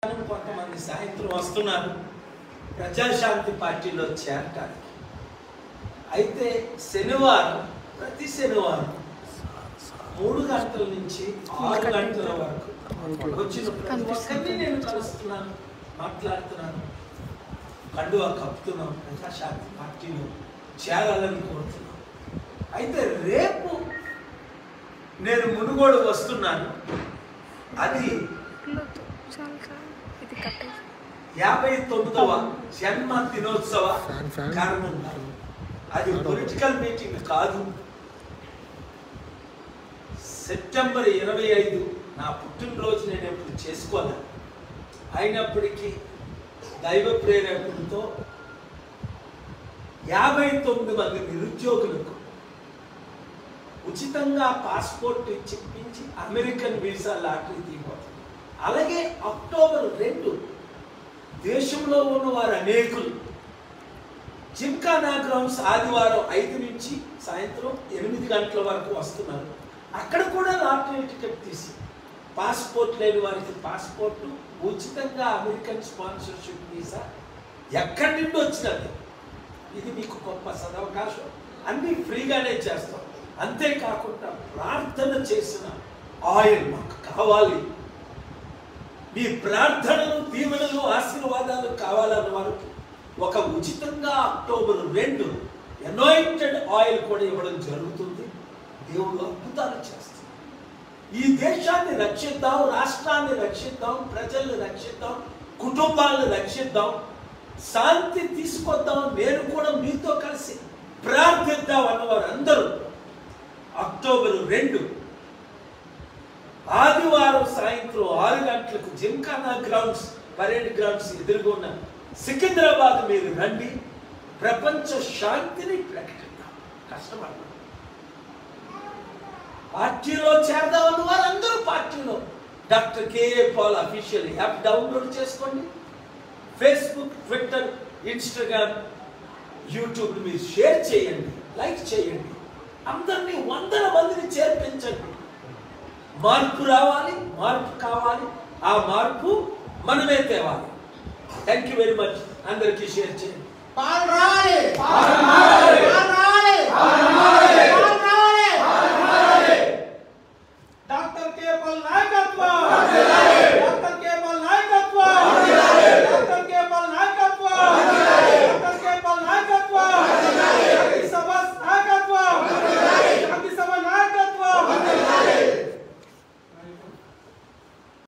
కొంతమంది సాయంత్రం వస్తున్నారు ప్రజాశాంతి పార్టీలో చేరటానికి అయితే శనివారం ప్రతి శనివారం మూడు గంటల నుంచి ఆరు గంటల వరకు వచ్చిన ప్రతి ఒక్కరిని నేను కలుస్తున్నాను మాట్లాడుతున్నాను కండువా కప్పుతున్నాం ప్రజాశాంతి పార్టీలో చేరాలని కోరుతున్నాం అయితే రేపు నేను మునుగోడు వస్తున్నాను అది చాలు చాలు ఇది కట్టేసి యాభై తొమ్మిదవ జన్మ దినోత్సవ ఫ్యాన్, ఫ్యాన్. కారణంగా అది పొలిటికల్ మీటింగ్ కాదు సెప్టెంబర్ ఇరవై ఐదు నా పుట్టినరోజు నేను ఎప్పుడు చేసుకోను అయినప్పటికీ దైవ ప్రేరేపణతో యాభై తొమ్మిది మంది నిరుద్యోగులకు ఉచితంగా పాస్పోర్ట్ ఇప్పించి అమెరికన్ వీసా లాటరీ తీయబోతుంది అలాగే అక్టోబర్ రెండు దేశంలో ఉన్న వారు అనేకులు జిమ్ఖానా గ్రౌండ్స్ ఆదివారం ఐదు నుంచి సాయంత్రం ఎనిమిది గంటల వరకు వస్తున్నారు అక్కడ కూడా లాటరీ టికెట్ తీసి పాస్పోర్ట్ లేని వారికి పాస్పోర్ట్ ఉచితంగా అమెరికన్ స్పాన్సర్షిప్ వీసా ఎక్కడి నుండి వచ్చినది ఇది మీకు గొప్ప సదవకాశం అన్నీ ఫ్రీగానే చేస్తాం అంతేకాకుండా ప్రార్థన చేసిన ఆయిల్ మాకు కావాలి మీ ప్రార్థనలు దీవెనలు ఆశీర్వాదాలు కావాలన్న వారికి ఒక ఉచితంగా అక్టోబర్ రెండు అనాయింటెడ్ ఆయిల్ కూడా ఇవ్వడం జరుగుతుంది దేవుడు అద్భుతాలు చేస్తారు ఈ దేశాన్ని రక్షిద్దాం రాష్ట్రాన్ని రక్షిద్దాం ప్రజల్ని రక్షిద్దాం కుటుంబాలను రక్షిద్దాం శాంతి తీసుకొద్దాం నేను కూడా మీతో కలిసి ప్రార్థిద్దాం అన్నవారు అందరూ అక్టోబర్ రెండు ఆదివారం సాయంత్రం ఆరు గంటలకు జిమ్ఖానా గ్రౌండ్స్ పరేడ్ గ్రౌండ్స్ ఎదురుగున్న సికింద్రాబాద్ మీరు రండి ప్రపంచ శాంతిని ప్రకటిద్దాం కష్టపడతాం పార్టీలో చేరదామన్న వారందరూ పార్టీలో doctor KA Paul official app download చేసుకోండి ఫేస్బుక్ ట్విట్టర్ ఇన్స్టాగ్రామ్ యూట్యూబ్ మీరు షేర్ చేయండి లైక్ చేయండి అందరినీ వందల మందిని చేర్పించండి మార్పు రావాలి మార్పు కావాలి ఆ మార్పు మనమే తేవాలి థ్యాంక్ యూ వెరీ మచ్ అందరికీ షేర్ చేయండి పాలు రావాలి పాలు రావాలి పాలు రావాలి